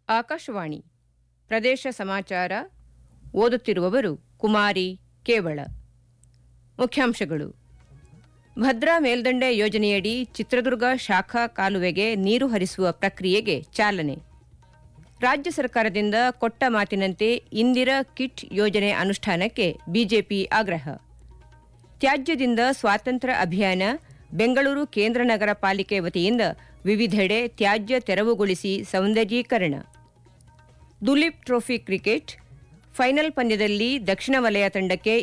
ಆಕಾಶವಾಣಿ ಪ್ರದೇಶ ಸಮಾಚಾರ ಓದುತ್ತಿರುವವರು ಕುಮಾರಿ ಕೇವಳ ಮುಖ್ಯಾಂಶಗಳು ಭದ್ರಾ ಮೇಲ್ದಂಡೆ ಯೋಜನೆಯಡಿ ಚಿತ್ರದುರ್ಗ ಶಾಖಾ ಕಾಲುವೆಗೆ ನೀರು ಹರಿಸುವ ಪ್ರಕ್ರಿಯೆಗೆ ಚಾಲನೆ ರಾಜ್ಯ ಸರ್ಕಾರದಿಂದ ಕೊಟ್ಟ ಮಾತಿನಂತೆ ಇಂದಿರಾ ಕಿಟ್ ಯೋಜನೆ ಅನುಷ್ಠಾನಕ್ಕೆ ಬಿಜೆಪಿ ಆಗ್ರಹ ತ್ಯಾಜ್ಯದಿಂದ ಸ್ವಾತಂತ್ರ್ಯ ಅಭಿಯಾನ ಬೆಂಗಳೂರು ಕೇಂದ್ರ ನಗರ ಪಾಲಿಕೆ ವತಿಯಿಂದ ವಿವಿಧೆಡೆ ತ್ಯಾಜ್ಯ ತೆರವುಗೊಳಿಸಿ ಸೌಂದರ್ಯೀಕರಣ ದುಲೀಪ್ ಟ್ರೋಫಿ ಕ್ರಿಕೆಟ್ ಫೈನಲ್ ಪಂದ್ಯದಲ್ಲಿ ದಕ್ಷಿಣ ವಲಯ ತಂಡಕ್ಕೆ